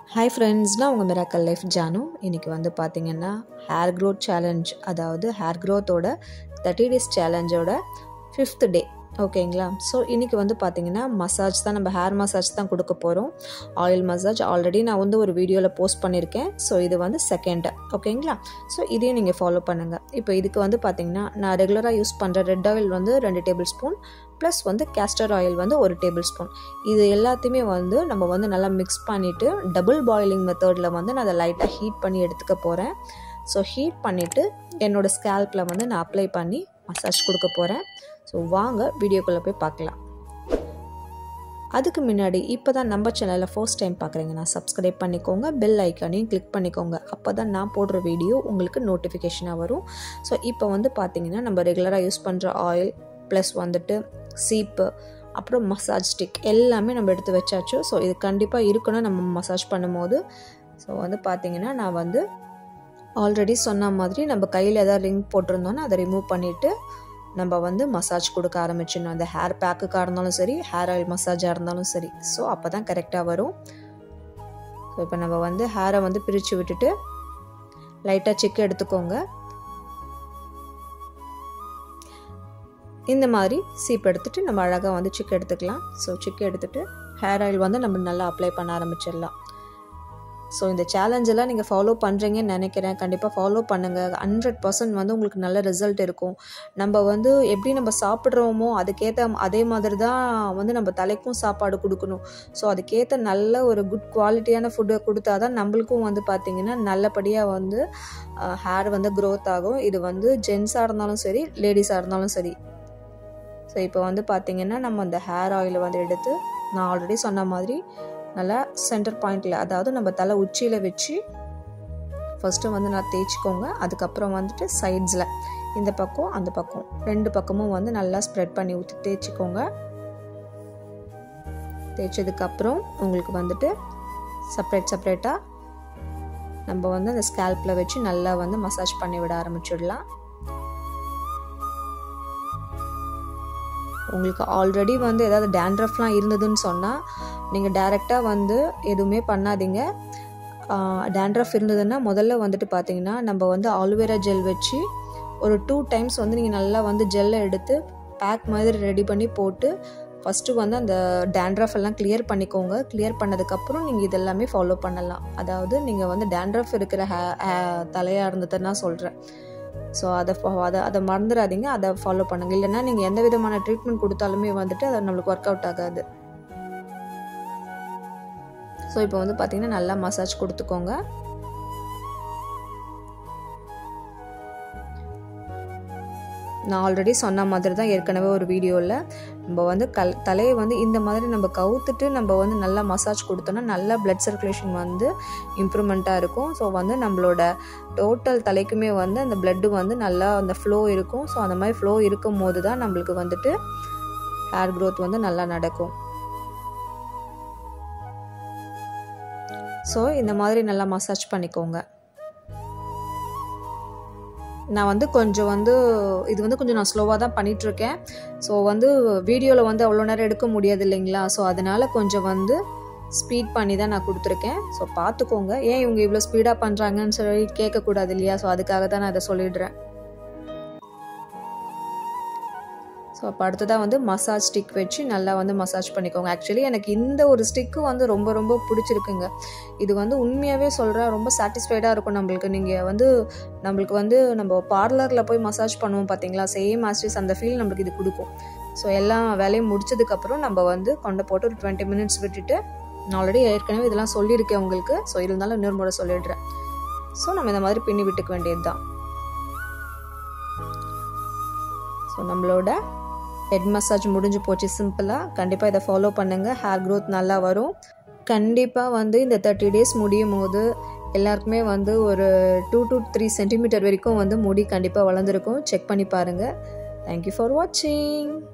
hi friends நான் உங்கள் miracle life Janu இன்றைக்கி வந்து பார்த்திங்கன்னா ஹேர் க்ரோத் சேலஞ்ச் அதாவது ஹேர் க்ரோத்தோட தேர்ட்டி டேஸ் சேலஞ்சோட ஃபிஃப்த் டே ஓகேங்களா ஸோ இன்றைக்கி வந்து பார்த்திங்கன்னா மசாஜ் தான் நம்ம ஹேர் மசாஜ் தான் கொடுக்க போகிறோம் ஆயில் மசாஜ் ஆல்ரெடி நான் வந்து ஒரு வீடியோவில் போஸ்ட் பண்ணியிருக்கேன் ஸோ இது வந்து செகண்ட் ஓகேங்களா ஸோ இதையும் நீங்கள் ஃபாலோ பண்ணுங்கள் இப்போ இதுக்கு வந்து பார்த்திங்கன்னா நான் ரெகுலராக யூஸ் பண்ணுற ரெட் ஆயில் வந்து ரெண்டு டேபிள் ஸ்பூன் ப்ளஸ் வந்து கேஸ்டர் ஆயில் வந்து ஒரு டேபிள் ஸ்பூன் இது எல்லாத்தையுமே வந்து நம்ம வந்து நல்லா மிக்ஸ் பண்ணிவிட்டு டபுள் பாயிலிங் மெத்தடில் வந்து நான் அதை லைட்டாக ஹீட் பண்ணி எடுத்துக்க போகிறேன் ஸோ ஹீட் பண்ணிவிட்டு என்னோடய ஸ்கேல்பில் வந்து நான் அப்ளை பண்ணி மசாஜ் கொடுக்க போகிறேன் ஸோ வாங்க வீடியோக்குள்ளே போய் பார்க்கலாம் அதுக்கு முன்னாடி இப்போ தான் நம்ம சேனலில் ஃபர்ஸ்ட் டைம் பார்க்குறீங்கன்னா சப்ஸ்கிரைப் பண்ணிக்கோங்க பெல் ஐக்கானையும் கிளிக் பண்ணிக்கோங்க அப்போ தான் நான் போடுற வீடியோ உங்களுக்கு நோட்டிஃபிகேஷனாக வரும் ஸோ இப்போ வந்து பார்த்தீங்கன்னா நம்ம ரெகுலராக யூஸ் பண்ணுற ஆயில் ப்ளஸ் வந்துட்டு சீப்பு அப்புறம் மசாஜ் ஸ்டிக் எல்லாமே நம்ம எடுத்து வச்சாச்சு ஸோ இது கண்டிப்பாக இருக்கணும் நம்ம மசாஜ் பண்ணும்போது ஸோ வந்து பார்த்திங்கன்னா நான் வந்து ஆல்ரெடி சொன்ன மாதிரி நம்ம கையில் எதாவது ரிங் போட்டிருந்தோன்னா அதை ரிமூவ் பண்ணிவிட்டு நம்ம வந்து மசாஜ் கொடுக்க ஆரம்பிச்சிடணும் அந்த ஹேர் பேக்குக்காக இருந்தாலும் சரி ஹேர் ஆயில் மசாஜாக இருந்தாலும் சரி ஸோ அப்போ தான் கரெக்டாக வரும் ஸோ இப்போ நம்ம வந்து ஹேரை வந்து பிரித்து விட்டுட்டு லைட்டாக செக் எடுத்துக்கோங்க இந்த மாதிரி சீப் எடுத்துகிட்டு நம்ம அழகாக வந்து சிக்கு எடுத்துக்கலாம் ஸோ சிக்கு எடுத்துகிட்டு ஹேர் ஆயில் வந்து நம்ம நல்லா அப்ளை பண்ண ஆரம்பிச்சிடலாம் ஸோ இந்த சேலஞ்செல்லாம் நீங்கள் ஃபாலோ பண்ணுறீங்கன்னு நினைக்கிறேன் கண்டிப்பாக ஃபாலோ பண்ணுங்கள் ஹண்ட்ரட் பர்சன்ட் வந்து உங்களுக்கு நல்ல ரிசல்ட் இருக்கும் நம்ம வந்து எப்படி நம்ம சாப்பிட்றோமோ அதுக்கேற்ற அதே மாதிரி தான் வந்து நம்ம தலைக்கும் சாப்பாடு கொடுக்கணும் ஸோ அதுக்கேற்ற நல்ல ஒரு குட் குவாலிட்டியான ஃபுட்டை கொடுத்தா தான் நம்மளுக்கும் வந்து பார்த்திங்கன்னா நல்லபடியாக வந்து ஹேர் வந்து க்ரோத் ஆகும் இது வந்து ஜென்ஸாக இருந்தாலும் சரி லேடிஸாக இருந்தாலும் சரி ஸோ இப்போ வந்து பார்த்திங்கன்னா நம்ம அந்த ஹேர் ஆயிலை வந்து எடுத்து நான் ஆல்ரெடி சொன்ன மாதிரி நல்லா சென்டர் பாயிண்டில் அதாவது நம்ம தலை உச்சியில் வச்சு ஃபஸ்ட்டு வந்து நான் தேய்ச்சிக்கோங்க அதுக்கப்புறம் வந்துட்டு சைட்ஸில் இந்த பக்கம் அந்த பக்கம் ரெண்டு பக்கமும் வந்து நல்லா ஸ்ப்ரெட் பண்ணி ஊற்றி தேய்ச்சிக்கோங்க தேய்ச்சதுக்கப்புறம் உங்களுக்கு வந்துட்டு செப்ரேட் செப்ரேட்டாக நம்ம வந்து அந்த ஸ்கேல்பில் வச்சு நல்லா வந்து மசாஜ் பண்ணி விட ஆரம்பிச்சிடலாம் உங்களுக்கு ஆல்ரெடி வந்து ஏதாவது டேண்ட்ரஃப்லாம் இருந்ததுன்னு சொன்னால் நீங்கள் டைரெக்டாக வந்து எதுவுமே பண்ணாதீங்க டேண்ட்ரஃப் இருந்ததுன்னா முதல்ல வந்துட்டு பார்த்தீங்கன்னா நம்ம வந்து ஆலுவேரா ஜெல் வச்சு ஒரு டூ டைம்ஸ் வந்து நீங்கள் நல்லா வந்து ஜெல்லை எடுத்து பேக் மாதிரி ரெடி பண்ணி போட்டு ஃபஸ்ட்டு வந்து அந்த டேண்ட்ரஃப் எல்லாம் கிளியர் பண்ணிக்கோங்க கிளியர் பண்ணதுக்கப்புறம் நீங்கள் இதெல்லாமே ஃபாலோ பண்ணலாம் அதாவது நீங்கள் வந்து டேண்ட்ரஃப் இருக்கிற ஹே தலையாக இருந்ததுன்னா சொல்கிறேன் ஸோ அதை அதை அதை மறந்துடாதீங்க அதை ஃபாலோ பண்ணுங்கள் இல்லைன்னா நீங்கள் எந்த விதமான ட்ரீட்மெண்ட் கொடுத்தாலுமே வந்துட்டு அது நம்மளுக்கு ஒர்க் அவுட் ஆகாது ஸோ இப்போ வந்து பார்த்தீங்கன்னா நல்லா மசாஜ் கொடுத்துக்கோங்க நான் ஆல்ரெடி சொன்ன மாதிரி தான் ஏற்கனவே ஒரு வீடியோவில் நம்ம வந்து கல் தலையை வந்து இந்த மாதிரி நம்ம கவுத்துட்டு நம்ம வந்து நல்லா மசாஜ் கொடுத்தோன்னா நல்லா பிளட் சர்க்குலேஷன் வந்து இம்ப்ரூவ்மெண்ட்டாக இருக்கும் ஸோ வந்து நம்மளோட டோட்டல் தலைக்குமே வந்து அந்த பிளட்டு வந்து நல்லா அந்த ஃப்ளோ இருக்கும் ஸோ அந்த மாதிரி ஃப்ளோ இருக்கும் போது தான் நம்மளுக்கு வந்துட்டு ஹேர் க்ரோத் வந்து நல்லா நடக்கும் ஸோ இந்த மாதிரி நல்லா மசாஜ் பண்ணிக்கோங்க நான் வந்து கொஞ்சம் வந்து இது வந்து கொஞ்சம் நான் ஸ்லோவாக தான் பண்ணிகிட்ருக்கேன் ஸோ வந்து வீடியோவில் வந்து அவ்வளோ நேரம் எடுக்க முடியாது இல்லைங்களா ஸோ அதனால் கொஞ்சம் வந்து ஸ்பீட் பண்ணி தான் நான் கொடுத்துருக்கேன் ஸோ பார்த்துக்கோங்க ஏன் இவங்க இவ்வளோ ஸ்பீடாக பண்ணுறாங்கன்னு சொல்லி கேட்கக்கூடாது இல்லையா ஸோ அதுக்காக தான் நான் இதை சொல்லிடுறேன் ஸோ அப்போ அடுத்ததாக வந்து மசாஜ் ஸ்டிக் வச்சு நல்லா வந்து மசாஜ் பண்ணிக்கோங்க ஆக்சுவலி எனக்கு இந்த ஒரு ஸ்டிக்கு வந்து ரொம்ப ரொம்ப பிடிச்சிருக்குங்க இது வந்து உண்மையாகவே சொல்கிறேன் ரொம்ப சாட்டிஸ்ஃபைடாக இருக்கும் நம்மளுக்கு நீங்கள் வந்து நம்மளுக்கு வந்து நம்ம பார்லரில் போய் மசாஜ் பண்ணுவோம் பார்த்தீங்களா சேம் ஆஸ்டிஸ் அந்த ஃபீல் நம்மளுக்கு இது கொடுக்கும் ஸோ எல்லா வேலையும் முடிச்சதுக்கப்புறம் நம்ம வந்து கொண்டு போட்டு ஒரு டுவெண்ட்டி மினிட்ஸ் விட்டுட்டு நான் ஆல்ரெடி ஏற்கனவே இதெல்லாம் சொல்லியிருக்கேன் உங்களுக்கு ஸோ இருந்தாலும் இன்னொரு முறை சொல்லிடுறேன் ஸோ நம்ம இந்த மாதிரி பின்னி விட்டுக்க வேண்டியது தான் ஸோ நம்மளோட ஹெட் மசாஜ் முடிஞ்சு போச்சு சிம்பிளாக கண்டிப்பாக இதை ஃபாலோ பண்ணுங்கள் ஹேர் க்ரோத் நல்லா வரும் கண்டிப்பாக வந்து இந்த தேர்ட்டி டேஸ் முடியும் போது எல்லாருக்குமே வந்து ஒரு டூ டு த்ரீ சென்டிமீட்டர் வரைக்கும் வந்து முடி கண்டிப்பாக வளர்ந்துருக்கும் செக் பண்ணி பாருங்கள் தேங்க்யூ ஃபார் வாட்சிங்